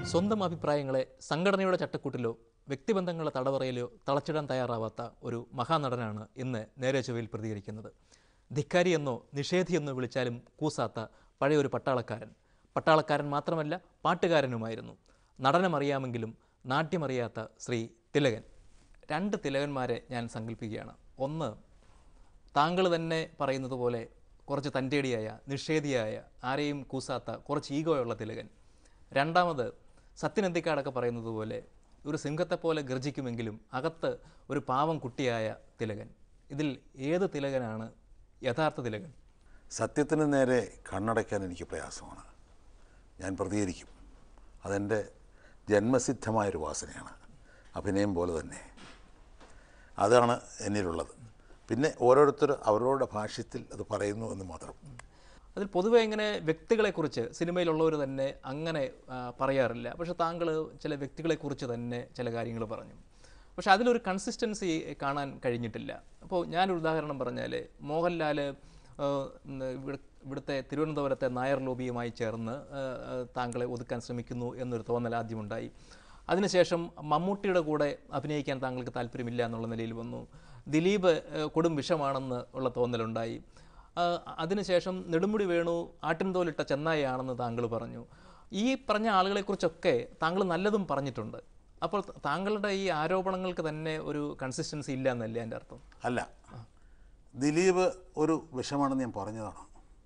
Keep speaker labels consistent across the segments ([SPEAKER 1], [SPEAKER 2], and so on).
[SPEAKER 1] സ്വന്തം അഭിപ്രായങ്ങളെ സംഘടനയുടെ ചട്ടക്കൂട്ടിലോ വ്യക്തിബന്ധങ്ങളുടെ തടവറയിലോ തളച്ചിടാൻ തയ്യാറാവാത്ത ഒരു മഹാനടനാണ് ഇന്ന് നേരെ ചൊവ്വയിൽ പ്രതികരിക്കുന്നത് ധിക്കാരി എന്നോ നിഷേധിയെന്നോ വിളിച്ചാലും കൂസാത്ത പഴയ ഒരു പട്ടാളക്കാരൻ പട്ടാളക്കാരൻ മാത്രമല്ല പാട്ടുകാരനുമായിരുന്നു നടനമറിയാമെങ്കിലും നാട്യമറിയാത്ത ശ്രീ തിലകൻ രണ്ട് തിലകന്മാരെ ഞാൻ സങ്കല്പിക്കുകയാണ് ഒന്ന് താങ്കൾ തന്നെ പറയുന്നത് പോലെ കുറച്ച് തൻ്റെടിയായ നിഷേധിയായ ആരെയും കൂസാത്ത കുറച്ച് ഈഗോയുള്ള തിലകൻ രണ്ടാമത് സത്യനന്ദിക്കാടൊക്കെ പറയുന്നത് പോലെ ഒരു സിംഹത്തെപ്പോലെ ഗർജിക്കുമെങ്കിലും അകത്ത് ഒരു പാവം കുട്ടിയായ തിലകൻ ഇതിൽ ഏത് തിലകനാണ് യഥാർത്ഥ തിലകൻ
[SPEAKER 2] സത്യത്തിന് നേരെ കണ്ണടയ്ക്കാൻ എനിക്ക് പ്രയാസമാണ് ഞാൻ പ്രതികരിക്കും അതെൻ്റെ ജന്മസിദ്ധമായൊരു വാസനയാണ് അഭിനയം പോലെ തന്നെ അതാണ് എന്നിലുള്ളത് പിന്നെ ഓരോരുത്തർ അവരവരുടെ ഭാഷ്യത്തിൽ അത് പറയുന്നു എന്ന് മാത്രം
[SPEAKER 1] അതിൽ പൊതുവെ ഇങ്ങനെ വ്യക്തികളെക്കുറിച്ച് സിനിമയിലുള്ളവർ തന്നെ അങ്ങനെ ആ, പറയാറില്ല പക്ഷെ താങ്കൾ ചില വ്യക്തികളെക്കുറിച്ച് തന്നെ ചില കാര്യങ്ങൾ പറഞ്ഞു പക്ഷെ അതിലൊരു കൺസിസ്റ്റൻസി കാണാൻ കഴിഞ്ഞിട്ടില്ല അപ്പോൾ ഞാനൊരു ഉദാഹരണം പറഞ്ഞാൽ മോഹൻലാൽ ആ, ഉം, ഇവിടെ- ഇവിടുത്തെ തിരുവനന്തപുരത്തെ നായർ ലോബിയുമായി ചേർന്ന് ആ, ആ, താങ്കളെ ഒതുക്കാൻ ശ്രമിക്കുന്നു എന്നൊരു തോന്നൽ ആദ്യമുണ്ടായി അതിനുശേഷം മമ്മൂട്ടിയുടെ കൂടെ അഭിനയിക്കാൻ താങ്കൾക്ക് താല്പര്യമില്ല എന്നുള്ള നിലയിൽ വന്നു ദിലീപ് ആ, കൊടും വിഷമാണെന്ന് ഉള്ള തോന്നലുണ്ടായി ആ, അതിനുശേഷം നെടുമുടി വേണു ആട്ടിൻതോലിട്ട ചെന്നായിയാണെന്ന് താങ്കൾ പറഞ്ഞു ഈ പറഞ്ഞ ആളുകളെക്കുറിച്ചൊക്കെ താങ്കൾ നല്ലതും പറഞ്ഞിട്ടുണ്ട് അപ്പോൾ താങ്കളുടെ ഈ ആരോപണങ്ങൾക്ക് തന്നെ ഒരു കൺസിസ്റ്റൻസി ഇല്ല എന്നല്ലേ എൻ്റെ അർത്ഥം
[SPEAKER 2] അല്ല ദിലീപ് ഒരു വിഷമാണെന്ന് ഞാൻ പറഞ്ഞതാണ്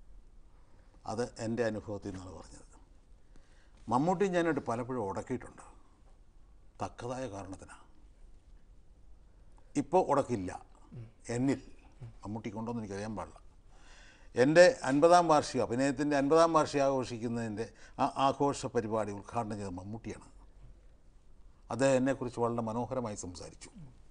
[SPEAKER 2] അത് എൻ്റെ അനുഭവത്തിൽ നിന്നാണ് പറഞ്ഞത് മമ്മൂട്ടി ഞാനായിട്ട് പലപ്പോഴും ഉടക്കിയിട്ടുണ്ട് തക്കതായ കാരണത്തിനാണ് ഇപ്പോൾ ഉടക്കില്ല എന്നിൽ മമ്മൂട്ടി കൊണ്ടോന്ന് എനിക്കറിയാൻ പാടില്ല എൻ്റെ അൻപതാം വാർഷികം അഭിനയത്തിൻ്റെ അൻപതാം വാർഷികം ആഘോഷിക്കുന്നതിൻ്റെ ആ ആഘോഷ പരിപാടി ഉദ്ഘാടനം ചെയ്ത മമ്മൂട്ടിയാണ് അദ്ദേഹം എന്നെക്കുറിച്ച് വളരെ മനോഹരമായി സംസാരിച്ചു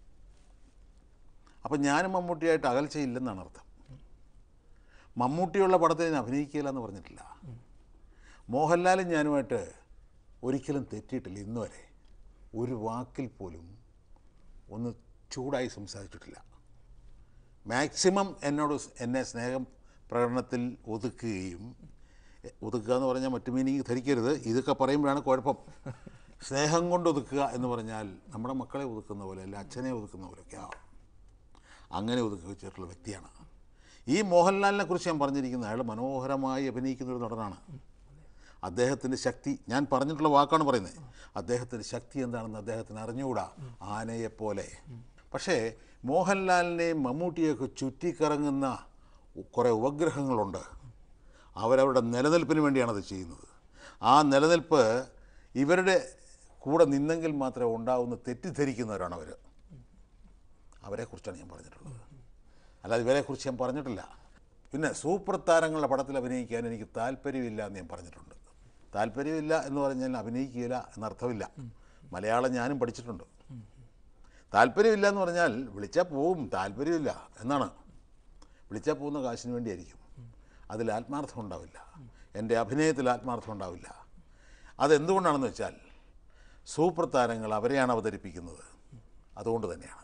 [SPEAKER 2] അപ്പം ഞാനും മമ്മൂട്ടിയായിട്ട് അകൽച്ചയില്ലെന്നാണ് അർത്ഥം മമ്മൂട്ടിയുള്ള പടത്തിൽ ഞാൻ അഭിനയിക്കില്ല എന്ന് പറഞ്ഞിട്ടില്ല മോഹൻലാലും ഞാനുമായിട്ട് ഒരിക്കലും തെറ്റിയിട്ടില്ല ഇന്ന് വരെ ഒരു വാക്കിൽ പോലും ഒന്ന് ചൂടായി സംസാരിച്ചിട്ടില്ല മാക്സിമം എന്നോട് സ് എന്നെ സ്നേഹം പ്രകടനത്തിൽ ഒതുക്കുകയും എ, ഒതുക്കുക എന്ന് പറഞ്ഞാൽ മറ്റു മീനിങ് ധരിക്കരുത് ഇതൊക്കെ പറയുമ്പോഴാണ് കുഴപ്പം സ്നേഹം കൊണ്ട് ഒതുക്കുക എന്ന് പറഞ്ഞാൽ നമ്മുടെ മക്കളെ ഒതുക്കുന്ന പോലെ അല്ല അച്ഛനെ ഒതുക്കുന്ന പോലെയൊക്കെയാ അങ്ങനെ ഒതുക്കി വെച്ചിട്ടുള്ള വ്യക്തിയാണ് ഈ മോഹൻലാലിനെ കുറിച്ച് ഞാൻ പറഞ്ഞിരിക്കുന്നത് അയാൾ മനോഹരമായി അഭിനയിക്കുന്ന ഒരു നടനാണ് അദ്ദേഹത്തിൻ്റെ ശക്തി ഞാൻ പറഞ്ഞിട്ടുള്ള വാക്കാണ് പറയുന്നത് അദ്ദേഹത്തിൻ്റെ ശക്തി എന്താണെന്ന് അദ്ദേഹത്തിന് അറിഞ്ഞുകൂടാ ആനയെപ്പോലെ പക്ഷേ മോഹൻലാലിനെയും മമ്മൂട്ടിയൊക്കെ ചുറ്റിക്കറങ്ങുന്ന കുറേ ഉപഗ്രഹങ്ങളുണ്ട് അവരവരുടെ നിലനിൽപ്പിന് വേണ്ടിയാണ് അത് ചെയ്യുന്നത് ആ നിലനിൽപ്പ് ഇവരുടെ കൂടെ നിന്നെങ്കിൽ മാത്രമേ ഉണ്ടാവുന്ന തെറ്റിദ്ധരിക്കുന്നവരാണ് അവർ അവരെക്കുറിച്ചാണ് ഞാൻ പറഞ്ഞിട്ടുള്ളത് അല്ലാതെ ഇവരെക്കുറിച്ച് ഞാൻ പറഞ്ഞിട്ടില്ല പിന്നെ സൂപ്പർ താരങ്ങളുടെ പടത്തിൽ അഭിനയിക്കാൻ എനിക്ക് താല്പര്യമില്ല എന്ന് ഞാൻ പറഞ്ഞിട്ടുണ്ട് താല്പര്യമില്ല എന്ന് പറഞ്ഞാൽ അഭിനയിക്കുകയില്ല എന്നർത്ഥമില്ല മലയാളം ഞാനും പഠിച്ചിട്ടുണ്ട് താല്പര്യമില്ല എന്ന് പറഞ്ഞാൽ വിളിച്ചാൽ പോവും താല്പര്യമില്ല എന്നാണ് വിളിച്ചാൽ പോകുന്ന കാശിന് വേണ്ടിയായിരിക്കും അതിൽ ആത്മാർത്ഥം ഉണ്ടാവില്ല എൻ്റെ അഭിനയത്തിൽ ആത്മാർത്ഥം ഉണ്ടാവില്ല അതെന്തുകൊണ്ടാണെന്ന് വെച്ചാൽ സൂപ്പർ താരങ്ങൾ അവരെയാണ് അവതരിപ്പിക്കുന്നത് അതുകൊണ്ട് തന്നെയാണ്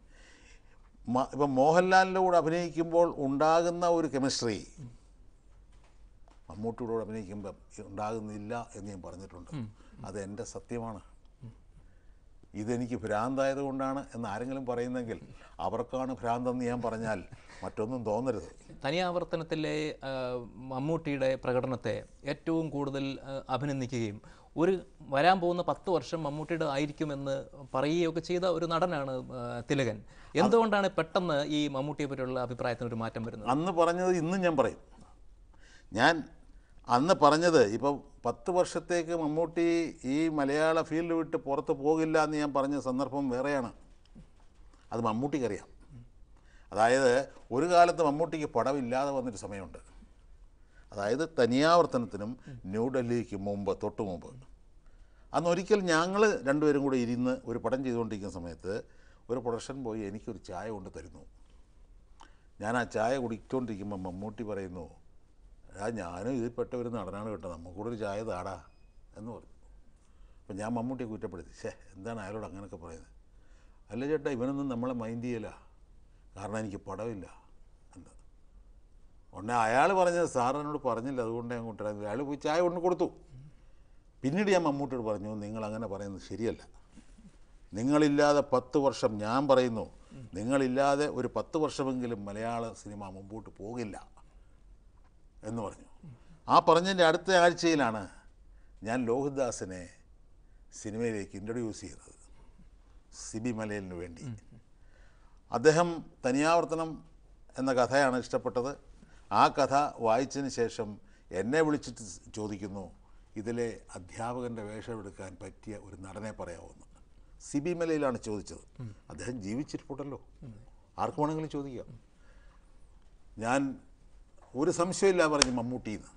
[SPEAKER 2] മ- ഇപ്പം മോഹൻലാലിൻ്റെ കൂടെ അഭിനയിക്കുമ്പോൾ ഉണ്ടാകുന്ന ഒരു കെമിസ്ട്രി മമ്മൂട്ടിയുടെ കൂടെ അഭിനയിക്കുമ്പം ഉണ്ടാകുന്നില്ല എന്ന് ഞാൻ പറഞ്ഞിട്ടുണ്ട് അത് എൻ്റെ സത്യമാണ് ഇതെനിക്ക് ഭ്രാന്തായത് കൊണ്ടാണ് എന്ന് ആരെങ്കിലും പറയുന്നെങ്കിൽ അവർക്കാണ് ഭ്രാന്തെന്ന് ഞാൻ പറഞ്ഞാൽ മറ്റൊന്നും തോന്നരുത്
[SPEAKER 1] തനിയാവർത്തനത്തിലെ ആ, മമ്മൂട്ടിയുടെ പ്രകടനത്തെ ഏറ്റവും കൂടുതൽ ആ, അഭിനന്ദിക്കുകയും ഒരു വരാൻ പോകുന്ന പത്ത് വർഷം മമ്മൂട്ടിയുടെ ആയിരിക്കുമെന്ന് പറയുകയൊക്കെ ചെയ്ത ഒരു നടനാണ് ആ, തിലകൻ എന്തുകൊണ്ടാണ് പെട്ടെന്ന് ഈ മമ്മൂട്ടിയെ പറ്റിയുള്ള അഭിപ്രായത്തിന് ഒരു മാറ്റം വരുന്നത്
[SPEAKER 2] അന്ന് പറഞ്ഞത് ഇന്നും ഞാൻ പറയും ഞാൻ അന്ന് പറഞ്ഞത് ഇപ്പം പത്ത് വർഷത്തേക്ക് മമ്മൂട്ടി ഈ മലയാള ഫീൽഡ് വിട്ട് പുറത്ത് പോകില്ല എന്ന് ഞാൻ പറഞ്ഞ സന്ദർഭം വേറെയാണ് അത് മമ്മൂട്ടിക്കറിയാം അതായത് ഒരു കാലത്ത് മമ്മൂട്ടിക്ക് പടമില്ലാതെ വന്നൊരു സമയമുണ്ട് അതായത് തനിയാവർത്തനത്തിനും ന്യൂഡൽഹിക്ക് മുമ്പ് തൊട്ട് മുമ്പ് അന്ന് ഒരിക്കൽ ഞങ്ങൾ രണ്ടുപേരും കൂടെ ഇരുന്ന് ഒരു പടം ചെയ്തുകൊണ്ടിരിക്കുന്ന സമയത്ത് ഒരു പ്രൊഡക്ഷൻ പോയി എനിക്കൊരു ചായ കൊണ്ട് തരുന്നു ഞാൻ ആ ചായ കുടിച്ചുകൊണ്ടിരിക്കുമ്പോൾ മമ്മൂട്ടി പറയുന്നു ആ ഞാനും ഇതിൽപ്പെട്ട ഒരു നടനാണ് കേട്ടോ നമുക്കൂടെ ഒരു ചായ താടാ എന്ന് പറഞ്ഞു അപ്പം ഞാൻ മമ്മൂട്ടിയെ കുറ്റപ്പെടുത്തി ഷേ എന്താണ് അയാളോട് അങ്ങനെയൊക്കെ പറയുന്നത് അല്ല ചേട്ടാ ഇവനൊന്നും നമ്മളെ മൈൻഡ് ചെയ്യല കാരണം എനിക്ക് പടമില്ല എന്ന് ഉടനെ അയാൾ പറഞ്ഞത് സാർ എന്നോട് പറഞ്ഞില്ല അതുകൊണ്ട് ഞാൻ കൊണ്ടുവരാൻ അയാൾ പോയി ചായ കൊണ്ട് കൊടുത്തു പിന്നീട് ഞാൻ മമ്മൂട്ടിയോട് പറഞ്ഞു നിങ്ങൾ അങ്ങനെ പറയുന്നത് ശരിയല്ല നിങ്ങളില്ലാതെ പത്ത് വർഷം ഞാൻ പറയുന്നു നിങ്ങളില്ലാതെ ഒരു പത്ത് വർഷമെങ്കിലും മലയാള സിനിമ മുമ്പോട്ട് പോകില്ല എന്ന് പറഞ്ഞു ആ പറഞ്ഞതിൻ്റെ അടുത്ത ആഴ്ചയിലാണ് ഞാൻ ലോഹിതദാസിനെ സിനിമയിലേക്ക് ഇൻട്രൊഡ്യൂസ് ചെയ്തത് സിബി മലയലിന് വേണ്ടി അദ്ദേഹം തനിയാവർത്തനം എന്ന കഥയാണ് ഇഷ്ടപ്പെട്ടത് ആ കഥ വായിച്ചതിന് ശേഷം എന്നെ വിളിച്ചിട്ട് ചോദിക്കുന്നു ഇതിലെ അധ്യാപകൻ്റെ വേഷമെടുക്കാൻ പറ്റിയ ഒരു നടനെ പറയാവുന്നു സിബി മലയിലാണ് ചോദിച്ചത് അദ്ദേഹം ജീവിച്ചിരിപ്പുണ്ടല്ലോ ആർക്ക് വേണമെങ്കിലും ചോദിക്കാം ഞാൻ ഒരു സംശയമില്ല പറഞ്ഞു മമ്മൂട്ടിന്ന്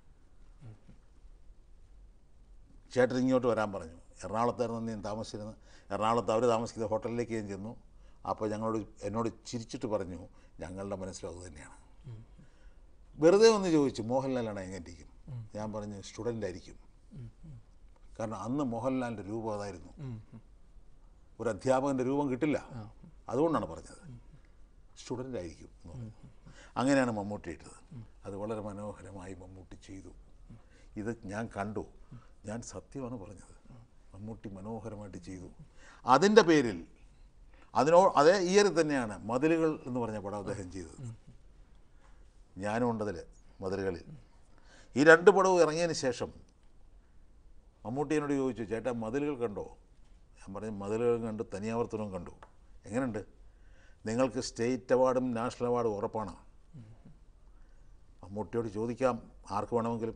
[SPEAKER 2] ചേട്ടൻ ഇങ്ങോട്ട് വരാൻ പറഞ്ഞു എറണാകുളത്തായിരുന്നു ഞാൻ താമസിച്ചിരുന്നത് എറണാകുളത്ത് അവർ താമസിക്കുന്ന ഹോട്ടലിലേക്ക് ഞാൻ ചെന്നു അപ്പോൾ ഞങ്ങളോട് എന്നോട് ചിരിച്ചിട്ട് പറഞ്ഞു ഞങ്ങളുടെ മനസ്സിലും അത് തന്നെയാണ് വെറുതെ ഒന്ന് ചോദിച്ചു മോഹൻലാലാണ് എങ്ങനെ ഇരിക്കും ഞാൻ പറഞ്ഞു സ്റ്റുഡൻ്റ് ആയിരിക്കും കാരണം അന്ന് മോഹൻലാലിൻ്റെ രൂപം അതായിരുന്നു ഒരു അധ്യാപകൻ്റെ രൂപം കിട്ടില്ല അതുകൊണ്ടാണ് പറഞ്ഞത് സ്റ്റുഡൻ്റ് ആയിരിക്കും എന്ന് പറഞ്ഞു. അങ്ങനെയാണ് മമ്മൂട്ടി ഇട്ടത് അത് വളരെ മനോഹരമായി മമ്മൂട്ടി ചെയ്തു ഇത് ഞാൻ കണ്ടു ഞാൻ സത്യമാണ് പറഞ്ഞത് മമ്മൂട്ടി മനോഹരമായിട്ട് ചെയ്തു അതിൻ്റെ പേരിൽ അതിനോ അതേ ഇയർ തന്നെയാണ് മതിലുകൾ എന്ന് പറഞ്ഞ പടം അദ്ദേഹം ചെയ്തത് ഞാനും ഉണ്ടതിൽ മതിലുകളിൽ ഈ രണ്ട് പടവും ഇറങ്ങിയതിന് ശേഷം മമ്മൂട്ടി എന്നോട് ചോദിച്ചു ചേട്ടാ മതിലുകൾ കണ്ടോ ഞാൻ പറഞ്ഞു മതിലുകൾ കണ്ടു തനിയാവർത്തനവും കണ്ടു എങ്ങനെയുണ്ട് നിങ്ങൾക്ക് സ്റ്റേറ്റ് അവാർഡും നാഷണൽ അവാർഡും ഉറപ്പാണ് മമ്മൂട്ടിയോട് ചോദിക്കാം ആർക്ക് വേണമെങ്കിലും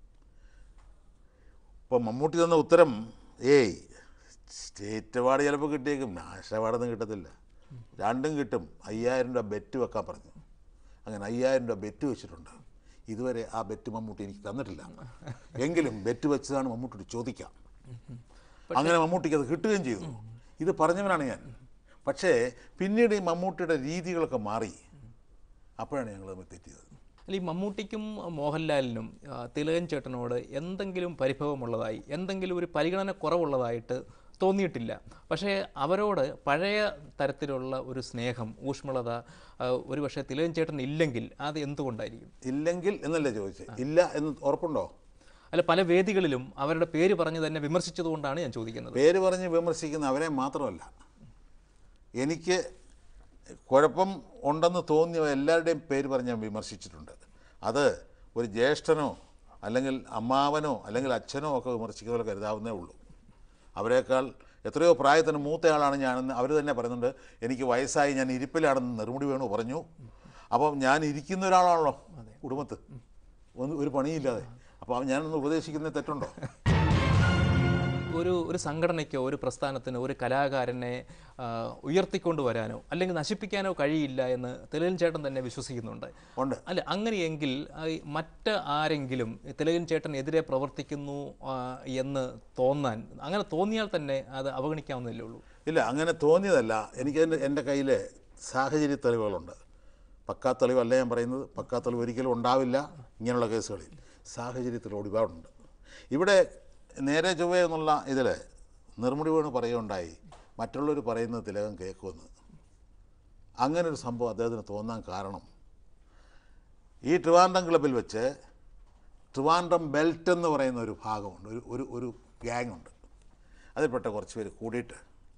[SPEAKER 2] ഇപ്പം മമ്മൂട്ടി തന്ന ഉത്തരം ഏയ് സ്റ്റേറ്റ് അവാർഡ് ചിലപ്പോൾ കിട്ടിയേക്കും നാഷണൽ അവാർഡൊന്നും കിട്ടത്തില്ല രണ്ടും കിട്ടും അയ്യായിരം രൂപ ബെറ്റ് വെക്കാൻ പറഞ്ഞു അങ്ങനെ അയ്യായിരം രൂപ ബെറ്റ് വെച്ചിട്ടുണ്ട് ഇതുവരെ ആ ബെറ്റ് മമ്മൂട്ടി എനിക്ക് തന്നിട്ടില്ല എങ്കിലും ബെറ്റ് വെച്ചതാണ് മമ്മൂട്ടിയോട് ചോദിക്കാം അങ്ങനെ മമ്മൂട്ടിക്ക് അത് കിട്ടുകയും ചെയ്തു ഇത് പറഞ്ഞവനാണ് ഞാൻ പക്ഷേ പിന്നീട് ഈ മമ്മൂട്ടിയുടെ രീതികളൊക്കെ മാറി അപ്പോഴാണ് ഞങ്ങൾ തമ്മിൽ തെറ്റിയത്
[SPEAKER 1] അല്ല ഈ മമ്മൂട്ടിക്കും മോഹൻലാലിനും ആ, തിലകൻ ചേട്ടനോട് എന്തെങ്കിലും പരിഭവമുള്ളതായി എന്തെങ്കിലും ഒരു പരിഗണന കുറവുള്ളതായിട്ട് തോന്നിയിട്ടില്ല പക്ഷേ അവരോട് പഴയ തരത്തിലുള്ള ഒരു സ്നേഹം ഊഷ്മളത ആ, ഒരു പക്ഷേ തിലകൻ ചേട്ടൻ ഇല്ലെങ്കിൽ അത് എന്തുകൊണ്ടായിരിക്കും
[SPEAKER 2] ഇല്ലെങ്കിൽ എന്നല്ലേ ചോദിച്ചത് ഇല്ല എന്ന് ഉറപ്പുണ്ടോ
[SPEAKER 1] അല്ല പല വേദികളിലും അവരുടെ പേര് പറഞ്ഞ് തന്നെ വിമർശിച്ചതുകൊണ്ടാണ് ഞാൻ ചോദിക്കുന്നത്
[SPEAKER 2] പേര് പറഞ്ഞ് വിമർശിക്കുന്ന അവരെ മാത്രമല്ല എനിക്ക് കുഴപ്പം ഉണ്ടെന്ന് തോന്നിയ എല്ലാവരുടെയും പേര് പറഞ്ഞ് ഞാൻ വിമർശിച്ചിട്ടുണ്ട് അത് ഒരു ജ്യേഷ്ഠനോ അല്ലെങ്കിൽ അമ്മാവനോ അല്ലെങ്കിൽ അച്ഛനോ ഒക്കെ വിമർശിക്കുന്ന പോലെ കരുതാവുന്നേ ഉള്ളൂ അവരെക്കാൾ എത്രയോ പ്രായത്തിന് മൂത്തയാളാണ് ഞാനെന്ന് അവർ തന്നെ പറയുന്നുണ്ട് എനിക്ക് വയസ്സായി ഞാൻ ഇരിപ്പിലാണെന്ന് നെറുമുടി വേണു പറഞ്ഞു അപ്പം ഞാൻ ഇരിക്കുന്ന ഒരാളാണല്ലോ കുടുംബത്ത് ഒന്ന് ഒരു പണിയില്ലാതെ അപ്പോൾ ഞാനൊന്ന് ഉപദേശിക്കുന്നത് തെറ്റുണ്ടോ
[SPEAKER 1] ഒരു ഒരു സംഘടനയ്ക്കോ ഒരു പ്രസ്ഥാനത്തിനോ ഒരു കലാകാരനെ ആ, ഉയർത്തിക്കൊണ്ട് വരാനോ അല്ലെങ്കിൽ നശിപ്പിക്കാനോ കഴിയില്ല എന്ന് തിലകൻ ചേട്ടൻ തന്നെ വിശ്വസിക്കുന്നുണ്ട്
[SPEAKER 2] ഉണ്ട്
[SPEAKER 1] അല്ല അങ്ങനെയെങ്കിൽ ആ, ഈ മറ്റ് ആരെങ്കിലും തിലകൻ ചേട്ടനെതിരെ പ്രവർത്തിക്കുന്നു ആ, എന്ന് തോന്നാൻ അങ്ങനെ തോന്നിയാൽ തന്നെ അത് അവഗണിക്കാവുന്നതല്ലേ ഉള്ളൂ
[SPEAKER 2] ഇല്ല അങ്ങനെ തോന്നിയതല്ല എനിക്ക് എൻ്റെ എൻ്റെ കയ്യിൽ സാഹചര്യ തെളിവുകളുണ്ട് പക്കാ തെളിവല്ല ഞാൻ പറയുന്നത് പക്കാ തെളിവ് ഒരിക്കലും ഉണ്ടാവില്ല ഇങ്ങനെയുള്ള കേസുകളിൽ സാഹചര്യത്തിൽ ഒരുപാടുണ്ട് ഇവിടെ നേരെ ചൊവ്വേ എന്നുള്ള ഇതിൽ നിർമ്മുടി വീണ് പറയുകയുണ്ടായി മറ്റുള്ളവർ പറയുന്നത് തിലകം കേൾക്കുമെന്ന് അങ്ങനെ ഒരു സംഭവം അദ്ദേഹത്തിന് തോന്നാൻ കാരണം ഈ ട്രിവാൻഡ്രം ക്ലബിൽ വെച്ച് ട്രിവാൻഡ്രം ബെൽറ്റ് എന്ന് പറയുന്ന ഒരു ഭാഗമുണ്ട് ഒരു ഒരു ഒരു ഗ്യാങ് ഉണ്ട് അതിൽപ്പെട്ട കുറച്ച് പേര് കൂടിയിട്ട്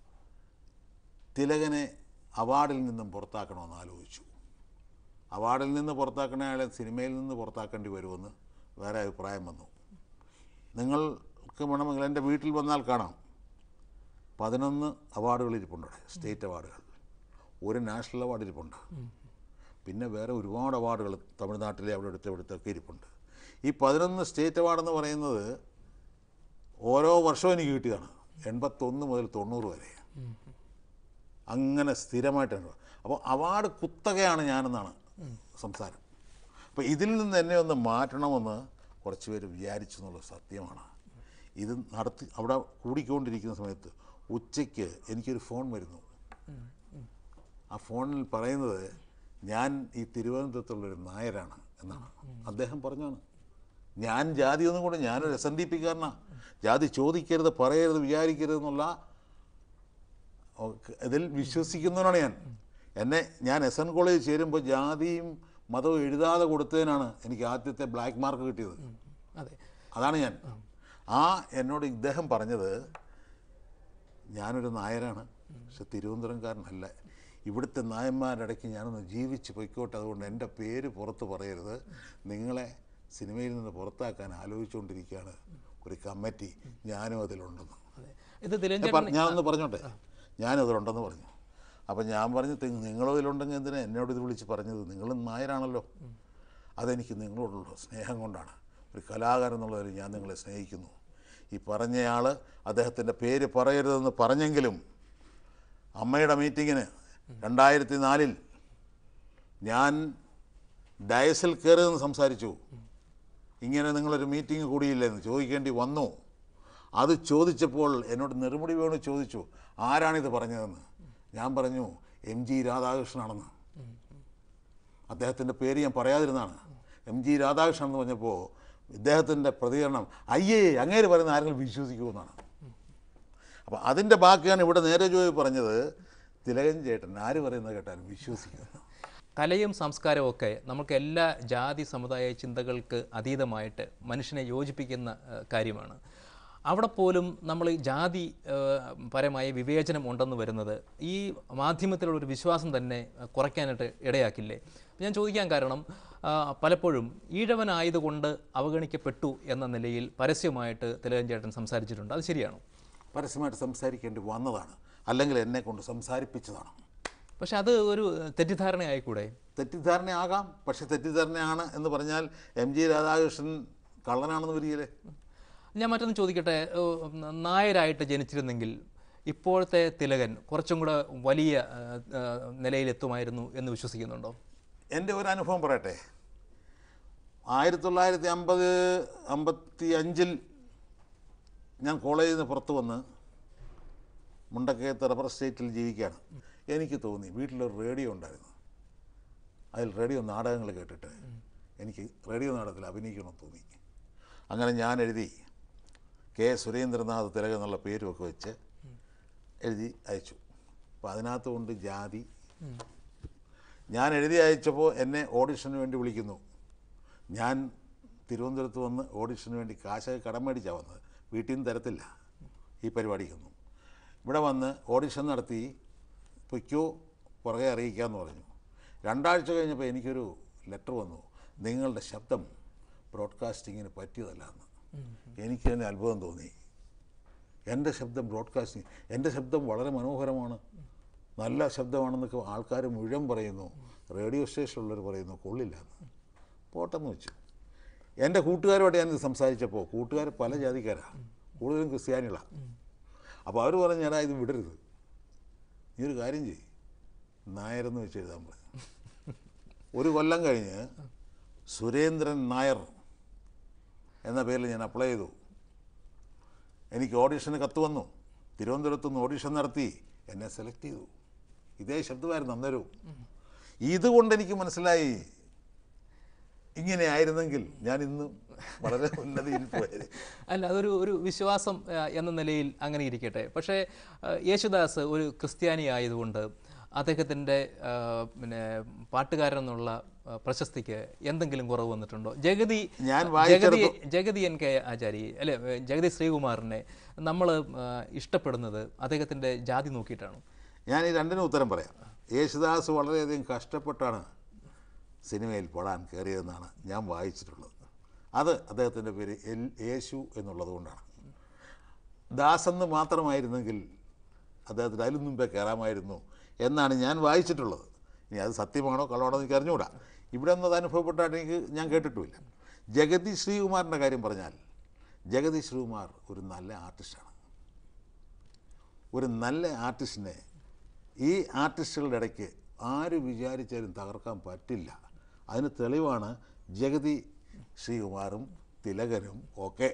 [SPEAKER 2] തിലകനെ അവാർഡിൽ നിന്നും പുറത്താക്കണമെന്ന് ആലോചിച്ചു അവാർഡിൽ നിന്ന് പുറത്താക്കണ ആളെ സിനിമയിൽ നിന്ന് പുറത്താക്കേണ്ടി വരുമെന്ന് വേറെ അഭിപ്രായം വന്നു നിങ്ങൾക്ക് വേണമെങ്കിൽ എൻ്റെ വീട്ടിൽ വന്നാൽ കാണാം പതിനൊന്ന് അവാർഡുകൾ ഇരിപ്പുണ്ട് അവിടെ സ്റ്റേറ്റ് അവാർഡുകൾ ഒരു നാഷണൽ അവാർഡ് ഇരിപ്പുണ്ട് പിന്നെ വേറെ ഒരുപാട് അവാർഡുകൾ തമിഴ്നാട്ടിലെ അവിടെ എടുത്ത് ഇവിടുത്തൊക്കെ ഇരിപ്പുണ്ട് ഈ പതിനൊന്ന് സ്റ്റേറ്റ് അവാർഡെന്ന് പറയുന്നത് ഓരോ വർഷവും എനിക്ക് കിട്ടിയതാണ് എൺപത്തൊന്ന് മുതൽ തൊണ്ണൂറ് വരെ അങ്ങനെ സ്ഥിരമായിട്ടാണ് അപ്പോൾ അവാർഡ് കുത്തകയാണ് ഞാനെന്നാണ് സംസാരം അപ്പോൾ ഇതിൽ നിന്ന് എന്നെ ഒന്ന് മാറ്റണമെന്ന് കുറച്ച് പേര് വിചാരിച്ചു എന്നുള്ളത് സത്യമാണ് ഇത് നടത്തി അവിടെ കൂടിക്കൊണ്ടിരിക്കുന്ന സമയത്ത് ഉച്ചയ്ക്ക് എനിക്കൊരു ഫോൺ വരുന്നു ആ ഫോണിൽ പറയുന്നത് ഞാൻ ഈ തിരുവനന്തപുരത്തുള്ളൊരു നായരാണ് എന്നാണ് അദ്ദേഹം പറഞ്ഞാണ് ഞാൻ ജാതി ഒന്നും കൂടെ ഞാനൊരു എസ് എൻ ഡി പിക്കാരനാണ് ജാതി ചോദിക്കരുത് പറയരുത് വിചാരിക്കരുത് എന്നുള്ള ഒക്കെ ഇതിൽ വിശ്വസിക്കുന്നവനാണ് ഞാൻ എന്നെ ഞാൻ എസ് എൻ കോളേജ് ചേരുമ്പോൾ ജാതിയും മതവും എഴുതാതെ കൊടുത്തതിനാണ് എനിക്ക് ആദ്യത്തെ ബ്ലാക്ക് മാർക്ക് കിട്ടിയത്
[SPEAKER 1] അതെ
[SPEAKER 2] അതാണ് ഞാൻ ആ എന്നോട് ഇദ്ദേഹം പറഞ്ഞത് ഞാനൊരു നായരാണ് പക്ഷെ തിരുവനന്തപുരംകാരനല്ല ഇവിടുത്തെ നായന്മാരുടെ ഇടയ്ക്ക് ഞാനൊന്ന് ജീവിച്ച് പൊയ്ക്കോട്ടെ അതുകൊണ്ട് എൻ്റെ പേര് പുറത്ത് പറയരുത് നിങ്ങളെ സിനിമയിൽ നിന്ന് പുറത്താക്കാൻ ആലോചിച്ചുകൊണ്ടിരിക്കുകയാണ് ഒരു കമ്മിറ്റി ഞാനും അതിലുണ്ടെന്ന്
[SPEAKER 1] അതെ ഇത് ദിലീപ്
[SPEAKER 2] ഞാൻ പറ- ഞാനൊന്ന് പറഞ്ഞോട്ടെ ഞാനും അതിലുണ്ടെന്ന് പറഞ്ഞു അപ്പം ഞാൻ പറഞ്ഞു "തി- നിങ്ങളും അതിലുണ്ടെങ്കിൽ എന്തിനാ എന്നോട് ഇത് വിളിച്ച് പറഞ്ഞത് നിങ്ങളും നായരാണല്ലോ അതെനിക്ക് നിങ്ങളോടുള്ള സ്നേഹം കൊണ്ടാണ് ഒരു കലാകാരൻ എന്നുള്ളതിൽ ഞാൻ നിങ്ങളെ സ്നേഹിക്കുന്നു ഈ പറഞ്ഞയാൾ അദ്ദേഹത്തിൻ്റെ പേര് പറയരുതെന്ന് പറഞ്ഞെങ്കിലും അമ്മയുടെ മീറ്റിങ്ങിന് രണ്ടായിരത്തി നാലിൽ ഞാൻ ഡയസിൽ കയറിയെന്ന് സംസാരിച്ചു ഇങ്ങനെ നിങ്ങളൊരു മീറ്റിംഗ് കൂടിയില്ലെന്ന് ചോദിക്കേണ്ടി വന്നു അത് ചോദിച്ചപ്പോൾ എന്നോട് നെറുമുടി വേണു ചോദിച്ചു ആരാണിത് പറഞ്ഞതെന്ന് ഞാൻ പറഞ്ഞു എം ജി രാധാകൃഷ്ണനാണെന്ന് അദ്ദേഹത്തിൻ്റെ പേര് ഞാൻ പറയാതിരുന്നാണ് എം ജി രാധാകൃഷ്ണൻ എന്ന് പറഞ്ഞപ്പോൾ ഇദ്ദേഹത്തിൻ്റെ പ്രതികരണം അയ്യേ അങ്ങേര് പറയുന്ന ആരെങ്കിലും വിശ്വസിക്കുമെന്നാണ് അപ്പം അതിൻ്റെ ബാക്കിയാണ് ഇവിടെ നേരെ ജോയി പറഞ്ഞത് തിലകൻ ചേട്ടൻ ആര് പറയുന്നത് കേട്ടാലും വിശ്വസിക്കുന്നു
[SPEAKER 1] കലയും സംസ്കാരവും ഒക്കെ നമുക്ക് എല്ലാ ജാതി സമുദായ ചിന്തകൾക്ക് അതീതമായിട്ട് മനുഷ്യനെ യോജിപ്പിക്കുന്ന ഏഹ്, കാര്യമാണ് അവിടെ പോലും നമ്മൾ ഈ ജാതി ഏഹ്, പരമായ വിവേചനം ഉണ്ടെന്ന് വരുന്നത് ഈ മാധ്യമത്തിലുള്ള ഒരു വിശ്വാസം തന്നെ ഏഹ്, കുറയ്ക്കാനായിട്ട് ഇടയാക്കില്ലേ ഞാൻ ചോദിക്കാൻ കാരണം ആ, പലപ്പോഴും ഈഴവനായതുകൊണ്ട് അവഗണിക്കപ്പെട്ടു എന്ന നിലയിൽ പരസ്യമായിട്ട് തിലകൻ ചേട്ടൻ സംസാരിച്ചിട്ടുണ്ട് അത് ശരിയാണോ
[SPEAKER 2] പരസ്യമായിട്ട് സംസാരിക്കേണ്ടി വന്നതാണ് അല്ലെങ്കിൽ എന്നെ കൊണ്ട് സംസാരിപ്പിച്ചതാണ്
[SPEAKER 1] പക്ഷെ അത് ഒരു തെറ്റിദ്ധാരണയായിക്കൂടെ
[SPEAKER 2] തെറ്റിദ്ധാരണയാകാം പക്ഷെ തെറ്റിദ്ധാരണയാണ് എന്ന് പറഞ്ഞാൽ എം ജി രാധാകൃഷ്ണൻ കള്ളനാണെന്ന് വരികയില്ലേ
[SPEAKER 1] ഞാൻ മറ്റൊന്ന് ചോദിക്കട്ടെ ഏഹ് നായരായിട്ട് ജനിച്ചിരുന്നെങ്കിൽ ഇപ്പോഴത്തെ തിലകൻ കുറച്ചും കൂടെ വലിയ ഏഹ്, ഏഹ്, നിലയിലെത്തുമായിരുന്നു എന്ന് വിശ്വസിക്കുന്നുണ്ടോ
[SPEAKER 2] എൻ്റെ ഒരു അനുഭവം പറയട്ടെ ആയിരത്തി തൊള്ളായിരത്തി അമ്പത് അമ്പത്തി അഞ്ചിൽ ഞാൻ കോളേജിൽ നിന്ന് പുറത്ത് വന്ന് മുണ്ടക്കയത്ത് റബ്ബർ സ്റ്റേറ്റിൽ ജീവിക്കുകയാണ് എനിക്ക് തോന്നി വീട്ടിലൊരു റേഡിയോ ഉണ്ടായിരുന്നു അതിൽ റേഡിയോ നാടകങ്ങൾ കേട്ടിട്ട് എനിക്ക് റേഡിയോ നാടകത്തിൽ അഭിനയിക്കണമെന്ന് തോന്നി അങ്ങനെ ഞാൻ എഴുതി കെ സുരേന്ദ്രനാഥ് തിലകൻ എന്നുള്ള പേരുമൊക്കെ വെച്ച് എഴുതി അയച്ചു അപ്പോൾ അതിനകത്ത് കൊണ്ട് ജാതി ഞാൻ എഴുതി അയച്ചപ്പോൾ എന്നെ ഓഡിഷന് വേണ്ടി വിളിക്കുന്നു ഞാൻ തിരുവനന്തപുരത്ത് വന്ന് ഓഡിഷന് വേണ്ടി കാശൊക്കെ കടം മേടിച്ചാണ് വന്നത് വീട്ടിൽ നിന്ന് തരത്തില്ല ഈ പരിപാടിക്കൊന്നും ഇവിടെ വന്ന് ഓഡിഷൻ നടത്തി പൊയ്ക്കോ പുറകെ അറിയിക്കാമെന്ന് പറഞ്ഞു രണ്ടാഴ്ച കഴിഞ്ഞപ്പോൾ എനിക്കൊരു ലെറ്റർ വന്നു നിങ്ങളുടെ ശബ്ദം ബ്രോഡ്കാസ്റ്റിങ്ങിന് പറ്റിയതല്ല എന്ന് എനിക്ക് തന്നെ അത്ഭുതം തോന്നി എൻ്റെ ശബ്ദം ബ്രോഡ്കാസ്റ്റിംഗ് എൻ്റെ ശബ്ദം വളരെ മനോഹരമാണ് നല്ല ശബ്ദമാണെന്നൊക്കെ ആൾക്കാർ മുഴുവൻ പറയുന്നു റേഡിയോ സ്റ്റേഷനിലുള്ളവർ പറയുന്നു കൊള്ളില്ല എന്ന് പോട്ടെന്ന് വെച്ചു എൻ്റെ കൂട്ടുകാരുമായിട്ട് ഞാനിത് സംസാരിച്ചപ്പോൾ കൂട്ടുകാർ പല ജാതിക്കാരാണ് കൂടുതലും ക്രിസ്ത്യാനികളാണ് അപ്പോൾ അവർ പറഞ്ഞു എടാ ഇത് വിടരുത് നീ ഒരു കാര്യം ചെയ്യ് നായരെന്ന് വെച്ച് എഴുതാൻ പറഞ്ഞു ഒരു കൊല്ലം കഴിഞ്ഞ് സുരേന്ദ്രൻ നായർ എന്ന പേരിൽ ഞാൻ അപ്ലൈ ചെയ്തു എനിക്ക് ഓഡിഷന് കത്ത് വന്നു തിരുവനന്തപുരത്ത് നിന്ന് ഓഡിഷൻ നടത്തി എന്നെ സെലക്ട് ചെയ്തു ഇതേ ശബ്ദമായിരുന്നു അന്നേരവും ഇതുകൊണ്ട് എനിക്ക് മനസ്സിലായി ഇങ്ങനെ ആയിരുന്നെങ്കിൽ ഞാൻ ഇന്ന് വളരെ ഉന്നതിയിൽ പോയത്
[SPEAKER 1] അല്ല അതൊരു ഒരു വിശ്വാസം ആ, എന്ന നിലയിൽ അങ്ങനെ ഇരിക്കട്ടെ പക്ഷേ ആ, യേശുദാസ് ഒരു ക്രിസ്ത്യാനി ആയതുകൊണ്ട് അദ്ദേഹത്തിൻ്റെ ആ, പിന്നെ പാട്ടുകാരൻ എന്നുള്ള ആ, പ്രശസ്തിക്ക് എന്തെങ്കിലും കുറവ് വന്നിട്ടുണ്ടോ ജഗതി
[SPEAKER 2] ഞാൻ
[SPEAKER 1] ജഗതി ജഗതി എൻ കെ ആചാരി അല്ലെ ജഗതി ശ്രീകുമാറിനെ നമ്മൾ ഇഷ്ടപ്പെടുന്നത് അദ്ദേഹത്തിൻ്റെ ജാതി നോക്കിയിട്ടാണ്
[SPEAKER 2] ഞാൻ ഈ രണ്ടിനും ഉത്തരം പറയാം യേശുദാസ് വളരെയധികം കഷ്ടപ്പെട്ടാണ് സിനിമയിൽ പാടാൻ കയറിയതെന്നാണ് ഞാൻ വായിച്ചിട്ടുള്ളത് അത് അദ്ദേഹത്തിൻ്റെ പേര് എൽ യേശു എന്നുള്ളത് കൊണ്ടാണ് ദാസെന്ന് മാത്രമായിരുന്നെങ്കിൽ അദ്ദേഹത്തിന് അതിലും മുമ്പേ കയറാമായിരുന്നു എന്നാണ് ഞാൻ വായിച്ചിട്ടുള്ളത് ഇനി അത് സത്യമാണോ കള്ളമാണോ എനിക്ക് അറിഞ്ഞുകൂടാ ഇവിടെ ഒന്നും അത് അനുഭവപ്പെട്ടായിട്ട് എനിക്ക് ഞാൻ കേട്ടിട്ടുമില്ല ജഗതി ശ്രീകുമാറിൻ്റെ കാര്യം പറഞ്ഞാൽ ജഗതി ശ്രീകുമാർ ഒരു നല്ല ആർട്ടിസ്റ്റാണ് ഒരു നല്ല ആർട്ടിസ്റ്റിനെ ഈ ആർട്ടിസ്റ്റുകളുടെ ഇടയ്ക്ക് ആര് വിചാരിച്ചാലും തകർക്കാൻ പറ്റില്ല അതിന് തെളിവാണ് ജഗതി ശ്രീകുമാറും തിലകനും ഒക്കെ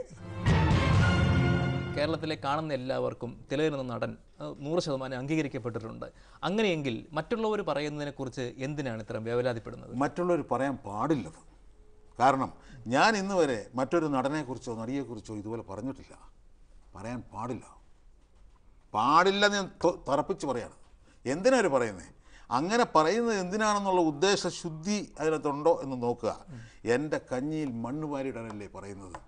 [SPEAKER 1] കേരളത്തിലെ കാണുന്ന എല്ലാവർക്കും തിലകൻ എന്ന നടൻ ആ, നൂറ് ശതമാനം അംഗീകരിക്കപ്പെട്ടിട്ടുണ്ട് അങ്ങനെയെങ്കിൽ മറ്റുള്ളവർ പറയുന്നതിനെക്കുറിച്ച് എന്തിനാണ് ഇത്രയും വേവലാതിപ്പെടുന്നത്
[SPEAKER 2] മറ്റുള്ളവർ പറയാൻ പാടില്ലത് കാരണം ഞാൻ ഇന്ന് വരെ മറ്റൊരു നടനെക്കുറിച്ചോ നടിയെക്കുറിച്ചോ ഇതുപോലെ പറഞ്ഞിട്ടില്ല പറയാൻ പാടില്ല പാടില്ലെന്ന് ഞാൻ ത- തറപ്പിച്ച് പറയാണ് എന്തിനാ അവർ പറയുന്നത് അങ്ങനെ പറയുന്നത് എന്തിനാണെന്നുള്ള ഉദ്ദേശശുദ്ധി അതിനകത്തുണ്ടോ എന്ന് നോക്കുക എൻ്റെ കഞ്ഞിയിൽ മണ്ണ് വാരിയിടാനല്ലേ പറയുന്നത്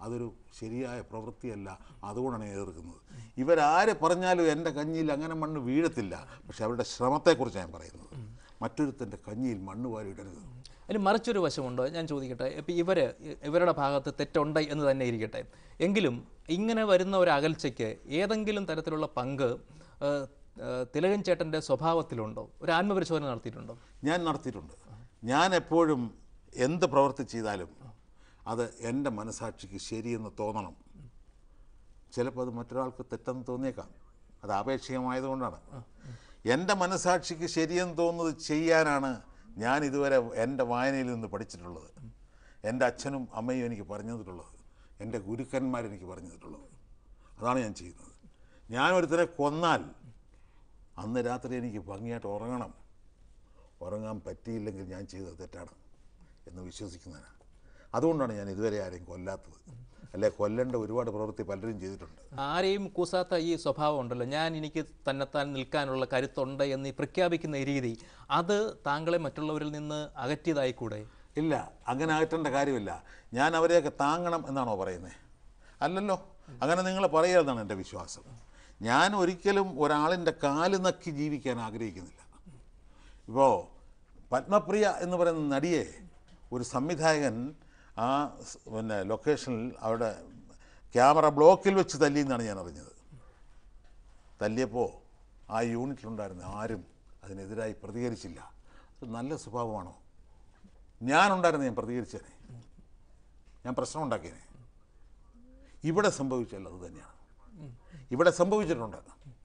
[SPEAKER 2] അതൊരു ശരിയായ പ്രവൃത്തിയല്ല അതുകൊണ്ടാണ് ഞാൻ എതിർക്കുന്നത് ഇവരാര് പറഞ്ഞാലും എൻ്റെ കഞ്ഞിയിൽ അങ്ങനെ മണ്ണ് വീഴത്തില്ല പക്ഷെ അവരുടെ ശ്രമത്തെക്കുറിച്ച് ഞാൻ പറയുന്നത് മറ്റൊരുത്തൻ്റെ കഞ്ഞിയിൽ മണ്ണ് വാരി ഇടരുത്
[SPEAKER 1] അതിന് മറിച്ചൊരു വശമുണ്ട് ഞാൻ ചോദിക്കട്ടെ ഇപ്പം ഇവർ ഇവരുടെ ഭാഗത്ത് തെറ്റുണ്ട് എന്ന് തന്നെ ഇരിക്കട്ടെ എങ്കിലും ഇങ്ങനെ വരുന്ന ഒരു അകൽച്ചയ്ക്ക് ഏതെങ്കിലും തരത്തിലുള്ള പങ്ക് ആ, ആ, തിലകൻ ചേട്ടൻ്റെ സ്വഭാവത്തിലുണ്ടോ ഒരു ആത്മപരിശോധന നടത്തിയിട്ടുണ്ടോ
[SPEAKER 2] ഞാൻ നടത്തിയിട്ടുണ്ട് ഞാൻ എപ്പോഴും എന്ത് പ്രവൃത്തി ചെയ്താലും അത് എൻ്റെ മനസാക്ഷിക്ക് ശരിയെന്ന് തോന്നണം ചിലപ്പോൾ അത് മറ്റൊരാൾക്ക് തെറ്റെന്ന് തോന്നിയേക്കാം അത് ആപേക്ഷികമായതുകൊണ്ടാണ് എൻ്റെ മനസാക്ഷിക്ക് ശരിയെന്ന് തോന്നുന്നത് ചെയ്യാനാണ് ഞാൻ ഇതുവരെ എൻ്റെ വായനയിൽ നിന്ന് പഠിച്ചിട്ടുള്ളത് എൻ്റെ അച്ഛനും അമ്മയും എനിക്ക് പറഞ്ഞു തന്നിട്ടുള്ളത് എൻ്റെ ഗുരുക്കന്മാരെനിക്ക് പറഞ്ഞു തന്നിട്ടുള്ളത് അതാണ് ഞാൻ ചെയ്യുന്നത് ഞാൻ ഒരുത്തരെ കൊന്നാൽ അന്ന് രാത്രി എനിക്ക് ഭംഗിയായിട്ട് ഉറങ്ങണം ഉറങ്ങാൻ പറ്റിയില്ലെങ്കിൽ ഞാൻ ചെയ്തത് തെറ്റാണ് എന്ന് വിശ്വസിക്കുന്നതിനാണ് അതുകൊണ്ടാണ് ഞാൻ ഇതുവരെ ആരെയും കൊല്ലാത്തത് അല്ലെ കൊല്ലേണ്ട ഒരുപാട് പ്രവൃത്തി പലരും ചെയ്തിട്ടുണ്ട്
[SPEAKER 1] ആരെയും കൂസാത്ത ഈ സ്വഭാവം ഉണ്ടല്ലോ ഞാൻ എനിക്ക് തന്നെത്താൻ നിൽക്കാനുള്ള കരുത്തുണ്ട് എന്ന് ഈ പ്രഖ്യാപിക്കുന്ന ഈ രീതി അത് താങ്കളെ മറ്റുള്ളവരിൽ നിന്ന് അകറ്റിയതായിക്കൂടെ
[SPEAKER 2] ഇല്ല അങ്ങനെ ആകേണ്ട കാര്യമില്ല ഞാൻ അവരെയൊക്കെ താങ്ങണം എന്നാണോ പറയുന്നത് അല്ലല്ലോ അങ്ങനെ നിങ്ങൾ പറയുന്നതാണ് എൻ്റെ വിശ്വാസം ഞാൻ ഒരിക്കലും ഒരാളിൻ്റെ കാല് നക്കി ജീവിക്കാൻ ആഗ്രഹിക്കുന്നില്ല ഇപ്പോൾ പത്മപ്രിയ എന്ന് പറയുന്ന നടിയെ ഒരു സംവിധായകൻ ആ സ് പിന്നെ ലൊക്കേഷനിൽ അവിടെ ക്യാമറ ബ്ലോക്കിൽ വെച്ച് തല്ലി എന്നാണ് ഞാൻ അറിഞ്ഞത് തല്ലിയപ്പോൾ ആ യൂണിറ്റിലുണ്ടായിരുന്ന ആരും അതിനെതിരായി പ്രതികരിച്ചില്ല അത് നല്ല സ്വഭാവമാണോ ഞാനുണ്ടായിരുന്നു ഞാൻ പ്രതികരിച്ചേനെ ഞാൻ പ്രശ്നം ഉണ്ടാക്കിയേനെ ഇവിടെ സംഭവിച്ചല്ല അത് തന്നെയാണ് ഇവിടെ സംഭവിച്ചിട്ടുണ്ട്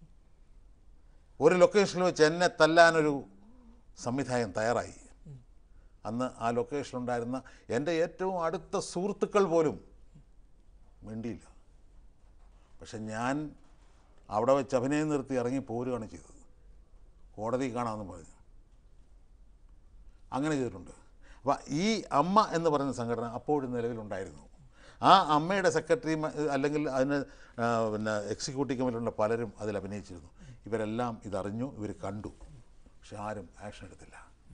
[SPEAKER 2] ഒരു ലൊക്കേഷനിൽ വെച്ച് എന്നെ തല്ലാനൊരു സംവിധായകൻ തയ്യാറായി അന്ന് ആ ലൊക്കേഷനിലുണ്ടായിരുന്ന എൻ്റെ ഏറ്റവും അടുത്ത സുഹൃത്തുക്കൾ പോലും മിണ്ടിയില്ല പക്ഷെ ഞാൻ അവിടെ വെച്ച് അഭിനയം നിർത്തി ഇറങ്ങി പോരുകയാണ് ചെയ്തത് കോടതി കാണാമെന്ന് പറഞ്ഞു അങ്ങനെ ചെയ്തിട്ടുണ്ട് അപ്പോൾ ഈ അമ്മ എന്ന് പറയുന്ന സംഘടന അപ്പോഴും നിലവിലുണ്ടായിരുന്നു ആ അമ്മയുടെ സെക്രട്ടറി അല്ലെങ്കിൽ അതിന് ആ, പിന്നെ എക്സിക്യൂട്ടീവ് കമ്മിറ്റിയിലുള്ള പലരും അതിൽ അഭിനയിച്ചിരുന്നു ഇവരെല്ലാം ഇതറിഞ്ഞു ഇവർ കണ്ടു പക്ഷെ ആരും ആക്ഷൻ എടുത്തില്ല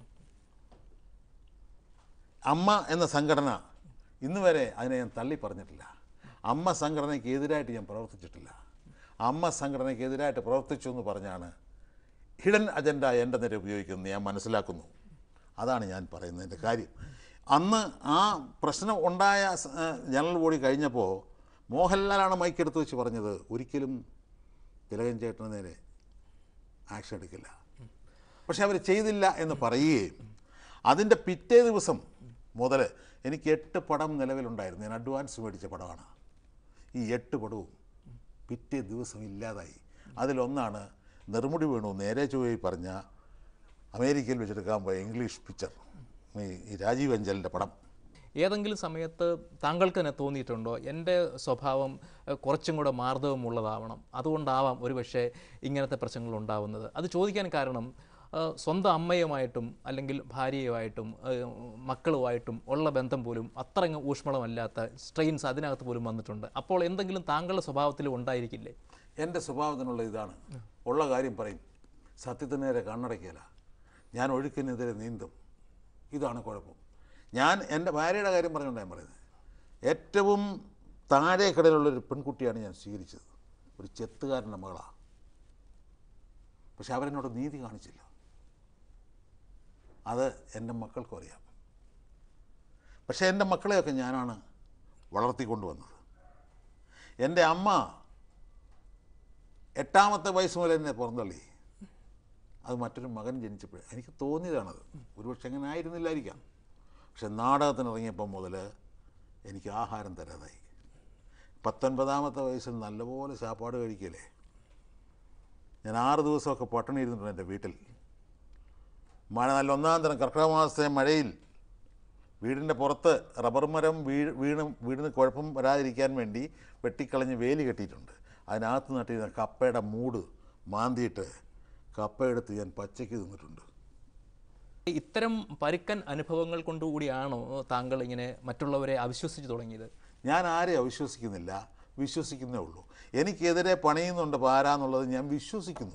[SPEAKER 2] അമ്മ എന്ന സംഘടന ഇന്ന് വരെ അതിനെ ഞാൻ തള്ളി പറഞ്ഞിട്ടില്ല അമ്മ സംഘടനയ്ക്ക് എതിരായിട്ട് ഞാൻ പ്രവർത്തിച്ചിട്ടില്ല അമ്മ സംഘടനയ്ക്ക് എതിരായിട്ട് പ്രവർത്തിച്ചു എന്ന് പറഞ്ഞാണ് ഹിഡൻ അജണ്ട എൻ്റെ നേരെ ഉപയോഗിക്കുന്നത് ഞാൻ മനസ്സിലാക്കുന്നു അതാണ് ഞാൻ പറയുന്നതിൻ്റെ കാര്യം അന്ന് ആ പ്രശ്നം ഉണ്ടായ സ- ഏ, ജനറൽ ബോഡി കഴിഞ്ഞപ്പോൾ മോഹൻലാലാണ് മൈക്കെടുത്ത് വെച്ച് പറഞ്ഞത് ഒരിക്കലും തിലകൻ ചേട്ടന് നേരെ ആക്ഷൻ എടുക്കില്ല പക്ഷെ അവർ ചെയ്തില്ല എന്ന് പറയുകയും അതിൻ്റെ പിറ്റേ ദിവസം മുതൽ എനിക്ക് എട്ട് പടം നിലവിലുണ്ടായിരുന്നു ഞാൻ അഡ്വാൻസ് മേടിച്ച പടമാണ് ഈ എട്ട് പടവും പിറ്റേ ദിവസം ഇല്ലാതായി അതിലൊന്നാണ് നെറുമുടി വീണു നേരെ ചൊവ്വയിൽ പറഞ്ഞ അമേരിക്കയിൽ വെച്ചെടുക്കാൻ പോയ ഇംഗ്ലീഷ് പിക്ചർ ഈ ഈ രാജീവ് അഞ്ചലിൻ്റെ പടം
[SPEAKER 1] ഏതെങ്കിലും സമയത്ത് താങ്കൾക്ക് തന്നെ തോന്നിയിട്ടുണ്ടോ എൻ്റെ സ്വഭാവം ഏഹ്, കുറച്ചും കൂടെ മാർദ്ദവമുള്ളതാവണം അതുകൊണ്ടാവാം ഒരുപക്ഷെ ഇങ്ങനത്തെ പ്രശ്നങ്ങൾ ഉണ്ടാവുന്നത് അത് ചോദിക്കാൻ കാരണം ഏഹ്, സ്വന്തം അമ്മയുമായിട്ടും അല്ലെങ്കിൽ ഭാര്യയുമായിട്ടും ഏഹ്, മക്കളുമായിട്ടും ഉള്ള ബന്ധം പോലും അത്രങ്ങ് ഊഷ്മളമല്ലാത്ത സ്ട്രെയിൻസ് അതിനകത്ത് പോലും വന്നിട്ടുണ്ട് അപ്പോൾ എന്തെങ്കിലും താങ്കളുടെ സ്വഭാവത്തിൽ ഉണ്ടായിരിക്കില്ലേ
[SPEAKER 2] എൻ്റെ സ്വഭാവത്തിനുള്ള ഇതാണ് ഉള്ള കാര്യം പറയും സത്യത്തിന് നേരെ കണ്ണടയ്ക്കല ഞാൻ ഒഴുക്കിനെതിരെ നീന്തും ഇതാണ് കുഴപ്പം ഞാൻ എൻ്റെ ഭാര്യയുടെ കാര്യം പറഞ്ഞുകൊണ്ട് ഞാൻ പറയുന്നത് ഏറ്റവും താഴെ കടയിലുള്ളൊരു പെൺകുട്ടിയാണ് ഞാൻ സ്വീകരിച്ചത് ഒരു ചെത്തുകാരൻ്റെ മകളാണ് പക്ഷെ അവരെന്നോട് നീതി കാണിച്ചില്ല അത് എൻ്റെ മക്കൾക്കും അറിയാം പക്ഷേ എൻ്റെ മക്കളെയൊക്കെ ഞാനാണ് വളർത്തിക്കൊണ്ടുവന്നത് എൻ്റെ അമ്മ എട്ടാമത്തെ വയസ്സ് മുതൽ എന്നെ പുറന്തള്ളി അത് മറ്റൊരു മകൻ ജനിച്ചപ്പോൾ എനിക്ക് തോന്നിയതാണത് ഒരുപക്ഷെ അങ്ങനെ ആയിരുന്നില്ലായിരിക്കാം പക്ഷെ നാടകത്തിന് ഇറങ്ങിയപ്പോൾ മുതൽ എനിക്ക് ആഹാരം തരാതായി പത്തൊൻപതാമത്തെ വയസ്സിൽ നല്ലപോലെ ചാപ്പാട് കഴിക്കലേ ഞാൻ ആറ് ദിവസമൊക്കെ പട്ടിണി ഇരുന്നിട്ടുണ്ട് എൻ്റെ വീട്ടിൽ മഴ നല്ല ഒന്നാം തരം കർക്കിടക മാസത്തെ മഴയിൽ വീടിൻ്റെ പുറത്ത് റബ്ബർ മരം വീ വീണ് വീടിന് കുഴപ്പം വരാതിരിക്കാൻ വേണ്ടി വെട്ടിക്കളഞ്ഞ് വേലി കെട്ടിയിട്ടുണ്ട് അതിനകത്ത് നട്ടിരുന്ന കപ്പയുടെ മൂട് മാന്തിയിട്ട് കപ്പയെടുത്ത് ഞാൻ പച്ചയ്ക്ക് തിന്നിട്ടുണ്ട്
[SPEAKER 1] ഇത്തരം പരുക്കൻ അനുഭവങ്ങൾ കൊണ്ടുകൂടിയാണോ താങ്കൾ ഇങ്ങനെ മറ്റുള്ളവരെ അവിശ്വസിച്ച് തുടങ്ങിയത്
[SPEAKER 2] ഞാൻ ആരെയും അവിശ്വസിക്കുന്നില്ല വിശ്വസിക്കുന്നേ ഉള്ളൂ എനിക്കെതിരെ പണിയുന്നുണ്ട് പാരാന്നുള്ളത് ഞാൻ വിശ്വസിക്കുന്നു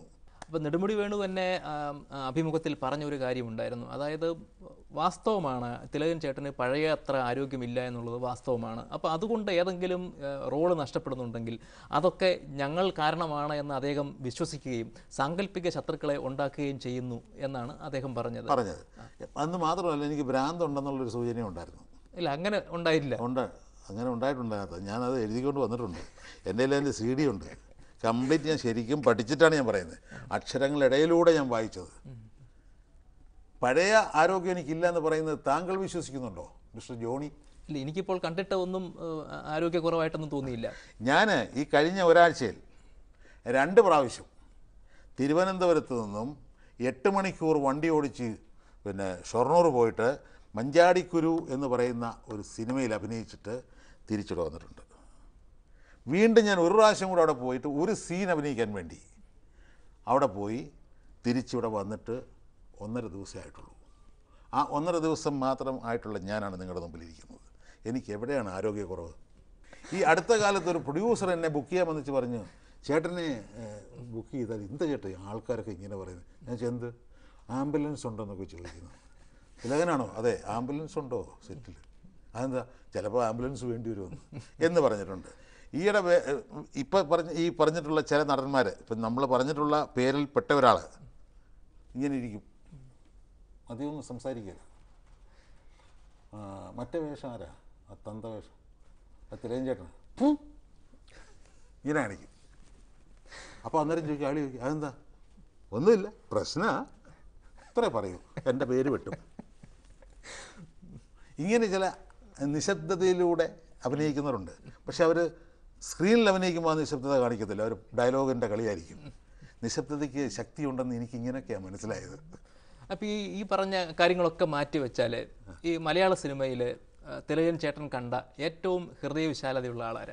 [SPEAKER 1] അപ്പോൾ നെടുമുടി വേണു തന്നെ ആ, ആ, അഭിമുഖത്തിൽ പറഞ്ഞ ഒരു കാര്യമുണ്ടായിരുന്നു അതായത് വാസ്തവമാണ് തിലകൻ ചേട്ടന് പഴയ അത്ര ആരോഗ്യമില്ല എന്നുള്ളത് വാസ്തവമാണ് അപ്പോൾ അതുകൊണ്ട് ഏതെങ്കിലും റോള് നഷ്ടപ്പെടുന്നുണ്ടെങ്കിൽ അതൊക്കെ ഞങ്ങൾ കാരണമാണ് എന്ന് അദ്ദേഹം വിശ്വസിക്കുകയും സാങ്കല്പിക ശത്രുക്കളെ ഉണ്ടാക്കുകയും ചെയ്യുന്നു എന്നാണ് അദ്ദേഹം പറഞ്ഞത്
[SPEAKER 2] പറഞ്ഞത് അന്ന് മാത്രമല്ല എനിക്ക് ഭ്രാന്തുണ്ടെന്നുള്ളൊരു സൂചന ഉണ്ടായിരുന്നു
[SPEAKER 1] ഇല്ല അങ്ങനെ ഉണ്ടായില്ല
[SPEAKER 2] ഉണ്ട് അങ്ങനെ ഉണ്ടായിട്ടുണ്ടാകാത്ത ഞാനത് എഴുതിക്കൊണ്ട് വന്നിട്ടുണ്ട് എൻ്റെ കയ്യിൽ അതിൻ്റെ സി ഡി ഉണ്ട് കംപ്ലീറ്റ് ഞാൻ ശരിക്കും പഠിച്ചിട്ടാണ് ഞാൻ പറയുന്നത് അക്ഷരങ്ങളിടയിലൂടെ ഞാൻ വായിച്ചത് പഴയ ആരോഗ്യം എനിക്കില്ല എന്ന് പറയുന്നത് താങ്കൾ വിശ്വസിക്കുന്നുണ്ടോ മിസ്റ്റർ ജോണി
[SPEAKER 1] ഇല്ല എനിക്കിപ്പോൾ കണ്ടിട്ട് ഒന്നും ഏഹ്, ആരോഗ്യക്കുറവായിട്ടൊന്നും തോന്നിയില്ല
[SPEAKER 2] ഞാൻ ഈ കഴിഞ്ഞ ഒരാഴ്ചയിൽ രണ്ട് പ്രാവശ്യം തിരുവനന്തപുരത്ത് നിന്നും എട്ട് മണിക്കൂർ വണ്ടി ഓടിച്ച് പിന്നെ ഷൊർണൂർ പോയിട്ട് മഞ്ചാടിക്കുരു എന്ന് പറയുന്ന ഒരു സിനിമയിൽ അഭിനയിച്ചിട്ട് തിരിച്ചിട്ട് വന്നിട്ടുണ്ട് വീണ്ടും ഞാൻ ഒരു പ്രാവശ്യം കൂടെ അവിടെ പോയിട്ട് ഒരു സീൻ അഭിനയിക്കാൻ വേണ്ടി അവിടെ പോയി തിരിച്ചിവിടെ വന്നിട്ട് ഒന്നര ദിവസമേ ആയിട്ടുള്ളൂ ആ ഒന്നര ദിവസം മാത്രം ആയിട്ടുള്ള ഞാനാണ് നിങ്ങളുടെ മുമ്പിലിരിക്കുന്നത് എനിക്ക് എവിടെയാണ് ആരോഗ്യക്കുറവ് ഈ അടുത്ത കാലത്ത് ഒരു പ്രൊഡ്യൂസർ എന്നെ ബുക്ക് ചെയ്യാൻ വന്നിച്ച് പറഞ്ഞു ചേട്ടനെ ബുക്ക് ചെയ്താൽ എന്താ ചേട്ടാ ആൾക്കാരൊക്കെ ഇങ്ങനെ പറയുന്നത് ഞാൻ ചോദിച്ചു, എന്ത് ആംബുലൻസ് ഉണ്ടോന്നൊക്കെ ചോദിക്കുന്നു തിലകനാണോ അതെ ആംബുലൻസ് ഉണ്ടോ സെറ്റിൽ അതെന്താ ചിലപ്പോൾ ആംബുലൻസ് വേണ്ടി വരുമെന്ന് എന്ന് പറഞ്ഞിട്ടുണ്ട് ഈയിടെ വേ- ഇപ്പം പറഞ്ഞ ഈ പറഞ്ഞിട്ടുള്ള ചില നടന്മാർ ഇപ്പം നമ്മൾ പറഞ്ഞിട്ടുള്ള പേരിൽ പെട്ട ഒരാൾ ഇങ്ങനെ ഇരിക്കും അധികമൊന്നും സംസാരിക്കില്ല ആ, മറ്റേ വേഷം ആരാ ആ തന്ത വേഷം ആ തിലകൻ ചേട്ടനാ ഫു. ഇങ്ങനെ കാണിക്കും അപ്പോൾ അന്നേരം ചോദിക്കും ആളി ചോദിക്കും അതെന്താ ഒന്നുമില്ല പ്രശ്ന അത്രേ പറയൂ എൻ്റെ പേര് വെട്ടും ഇങ്ങനെ ചില നിശബ്ദതയിലൂടെ അഭിനയിക്കുന്നവരുണ്ട് പക്ഷെ അവർ സ്ക്രീനിൽ അഭിനയിക്കുമ്പോൾ ആ നിശബ്ദത കാണിക്കത്തില്ല അവർ ഡയലോഗിൻ്റെ കളിയായിരിക്കും നിശബ്ദതയ്ക്ക് ശക്തിയുണ്ടെന്ന് എനിക്ക് ഇങ്ങനെയൊക്കെയാണ് മനസ്സിലായത്
[SPEAKER 1] അപ്പോൾ ഈ ഈ പറഞ്ഞ കാര്യങ്ങളൊക്കെ മാറ്റി വെച്ചാൽ ഈ മലയാള സിനിമയിൽ തിലകൻ ചേട്ടൻ കണ്ട ഏറ്റവും ഹൃദയവിശാലതയുള്ള ആളാരാ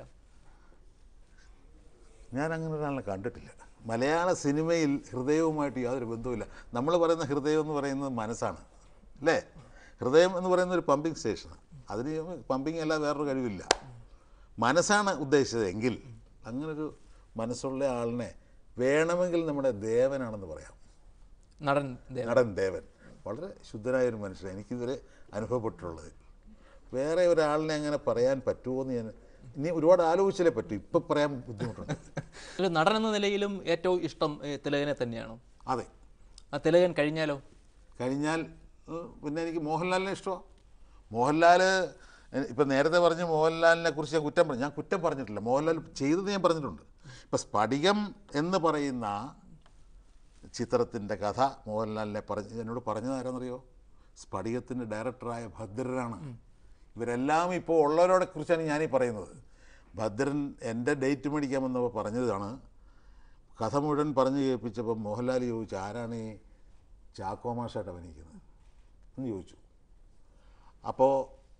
[SPEAKER 2] ഞാൻ അങ്ങനെ ഒരാളെ കണ്ടിട്ടില്ല മലയാള സിനിമയിൽ ഹൃദയവുമായിട്ട് യാതൊരു ബന്ധവുമില്ല നമ്മൾ പറയുന്ന ഹൃദയം എന്ന് പറയുന്നത് മനസ്സാണ് അല്ലേ ഹൃദയം എന്ന് പറയുന്ന ഒരു പമ്പിങ് സ്റ്റേഷനാണ് അതിന് പമ്പിങ് അല്ല വേറൊരു കഴിവില്ല മനസ്സാണ് ഉദ്ദേശിച്ചത് എങ്കിൽ അങ്ങനൊരു മനസ്സുള്ള ആളിനെ വേണമെങ്കിൽ നമ്മുടെ ദേവനാണെന്ന് പറയാം
[SPEAKER 1] നടൻ ദേവൻ
[SPEAKER 2] നടൻ ദേവൻ വളരെ ശുദ്ധനായ ഒരു മനുഷ്യൻ എനിക്കിതുവരെ അനുഭവപ്പെട്ടിട്ടുള്ളത് വേറെ ഒരാളിനെ അങ്ങനെ പറയാൻ പറ്റുമോ എന്ന് ഞാൻ ഇനി ഒരുപാട് ആലോചിച്ചാലേ പറ്റൂ ഇപ്പം പറയാൻ ബുദ്ധിമുട്ടുണ്ട്
[SPEAKER 1] ഒരു നടൻ എന്ന നിലയിലും ഏറ്റവും ഇഷ്ടം ഏ, തിലകനെ തന്നെയാണോ
[SPEAKER 2] അതെ
[SPEAKER 1] ആ തിലകൻ കഴിഞ്ഞാലോ
[SPEAKER 2] കഴിഞ്ഞാൽ ഏഹ്, പിന്നെ എനിക്ക് മോഹൻലാലിനെ ഇഷ്ടമാണ് മോഹൻലാൽ ഇപ്പം നേരത്തെ പറഞ്ഞ മോഹൻലാലിനെ കുറിച്ച് ഞാൻ കുറ്റം പറഞ്ഞു ഞാൻ കുറ്റം പറഞ്ഞിട്ടില്ല മോഹൻലാൽ ചെയ്തത് ഞാൻ പറഞ്ഞിട്ടുണ്ട് ഇപ്പം സ്ഫടികം എന്ന് പറയുന്ന ചിത്രത്തിൻ്റെ കഥ മോഹൻലാലിനെ പറഞ്ഞ് എന്നോട് പറഞ്ഞത് ആരാന്നറിയോ സ്ഫടികത്തിൻ്റെ ഡയറക്ടറായ ഭദ്രനാണ് ഇവരെല്ലാം ഇപ്പോൾ ഉള്ളവരോടെ കുറിച്ചാണ് ഞാനീ പറയുന്നത് ഭദ്രൻ എൻ്റെ ഡേറ്റ് മേടിക്കാൻ വന്നപ്പോൾ പറഞ്ഞതാണ് കഥ മുഴുവൻ പറഞ്ഞു കേൾപ്പിച്ചപ്പോൾ മോഹൻലാൽ ചോദിച്ചു ആരാണ് ഈ ചാക്കോ മാഷായിട്ട് അഭിനയിക്കുന്നത് എന്ന് ചോദിച്ചു അപ്പോൾ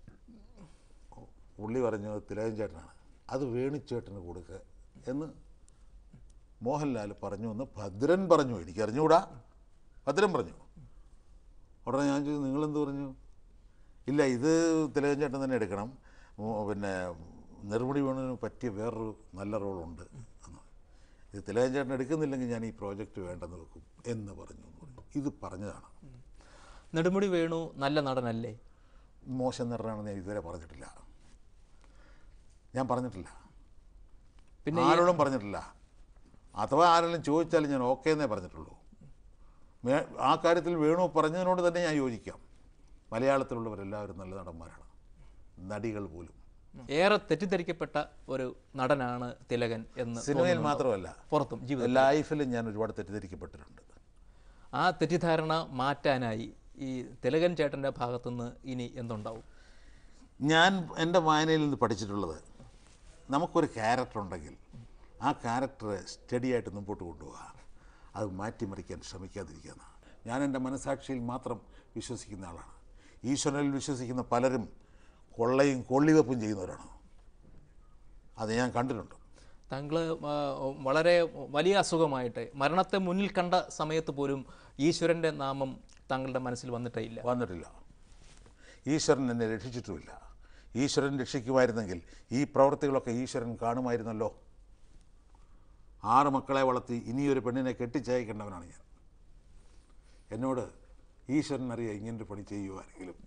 [SPEAKER 2] പുള്ളി പറഞ്ഞു "അത് തിലകൻ ചേട്ടനാണ് അത് വേണിച്ചേട്ടന് കൊടുക്കുക എന്ന് മോഹൻലാൽ പറഞ്ഞു എന്ന് ഭദ്രൻ പറഞ്ഞു എനിക്ക് അറിഞ്ഞുകൂടാ ഭദ്രൻ പറഞ്ഞു ഉടനെ ഞാൻ ചോദിച്ചു നിങ്ങളെന്ത് പറഞ്ഞു ഇല്ല ഇത് തിലകൻ ചേട്ടൻ തന്നെ എടുക്കണം മോ- പിന്നെ നിർമ്മിടി വേണുവിന് പറ്റിയ വേറൊരു നല്ല റോളുണ്ട് എന്ന് ഇത് തിലകൻ ചേട്ടൻ എടുക്കുന്നില്ലെങ്കിൽ ഞാൻ ഈ പ്രോജക്റ്റ് വേണ്ടെന്ന് വെക്കും എന്ന് പറഞ്ഞു എന്ന് പറഞ്ഞു. ഇത് പറഞ്ഞതാണ്
[SPEAKER 1] നെടുമുടി വേണു നല്ല നടനല്ലേ
[SPEAKER 2] മോശം നടനാണെന്ന് ഞാൻ ഇതുവരെ പറഞ്ഞിട്ടില്ല ഞാൻ പറഞ്ഞിട്ടില്ല
[SPEAKER 1] പിന്നെ
[SPEAKER 2] ആരോടും പറഞ്ഞിട്ടില്ല അഥവാ ആരെങ്കിലും ചോദിച്ചാലും ഞാൻ ഓക്കെ എന്നേ പറഞ്ഞിട്ടുള്ളൂ മേ- ആ കാര്യത്തിൽ വേണു പറഞ്ഞതിനോട് തന്നെ ഞാൻ യോജിക്കാം മലയാളത്തിലുള്ളവരെല്ലാവരും നല്ല നടന്മാരാണ് നടികൾ പോലും
[SPEAKER 1] ഏറെ തെറ്റിദ്ധരിക്കപ്പെട്ട ഒരു നടനാണ് തിലകൻ എന്ന്
[SPEAKER 2] സിനിമയിൽ മാത്രമല്ല
[SPEAKER 1] പുറത്തും ജീവിതം
[SPEAKER 2] ലൈഫിലും ഞാൻ ഒരുപാട് തെറ്റിദ്ധരിക്കപ്പെട്ടിട്ടുണ്ട്
[SPEAKER 1] ആ തെറ്റിദ്ധാരണ മാറ്റാനായി ഈ തിലകൻ ചേട്ടൻ്റെ ഭാഗത്തുനിന്ന് ഇനി എന്തുണ്ടാവും
[SPEAKER 2] ഞാൻ എൻ്റെ വായനയിൽ നിന്ന് പഠിച്ചിട്ടുള്ളത് നമുക്കൊരു ക്യാരക്ടർ ഉണ്ടെങ്കിൽ ആ ക്യാരക്ടർ സ്റ്റഡിയായിട്ട് മുമ്പോട്ട് കൊണ്ടുപോകുക അത് മാറ്റിമറിക്കാൻ ശ്രമിക്കാതിരിക്കുക എന്നാണ്. ഞാൻ എൻ്റെ മനസാക്ഷിയിൽ മാത്രം വിശ്വസിക്കുന്ന ആളാണ് ഈശ്വരനിൽ വിശ്വസിക്കുന്ന പലരും കൊള്ളയും കൊള്ളിവെപ്പും ചെയ്യുന്നവരാണ് അത് ഞാൻ കണ്ടിട്ടുണ്ട്
[SPEAKER 1] താങ്കൾ ആ, വളരെ വലിയ അസുഖമായിട്ട് മരണത്തെ മുന്നിൽ കണ്ട സമയത്ത് പോലും ഈശ്വരൻ്റെ നാമം താങ്കളുടെ മനസ്സിൽ വന്നിട്ടേ ഇല്ല
[SPEAKER 2] വന്നിട്ടില്ല ഈശ്വരൻ എന്നെ രക്ഷിച്ചിട്ടുമില്ല ഈശ്വരൻ രക്ഷിക്കുമായിരുന്നെങ്കിൽ ഈ പ്രവൃത്തികളൊക്കെ ഈശ്വരൻ കാണുമായിരുന്നല്ലോ ആറ് മക്കളെ വളർത്തി ഇനിയൊരു പെണ്ണിനെ കെട്ടിച്ചയക്കേണ്ടവനാണ് ഞാൻ എന്നോട് ഈശ്വരൻ അറിയാം ഇങ്ങനൊരു പണി ചെയ്യുവാനെങ്കിലും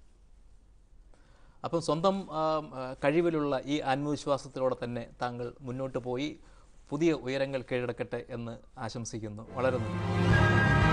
[SPEAKER 1] അപ്പം സ്വന്തം ആ, ആ, കഴിവിലുള്ള ഈ ആത്മവിശ്വാസത്തിലൂടെ തന്നെ താങ്കൾ മുന്നോട്ട് പോയി പുതിയ ഉയരങ്ങൾ കീഴടക്കട്ടെ എന്ന് ആശംസിക്കുന്നു വളരെ നന്ദി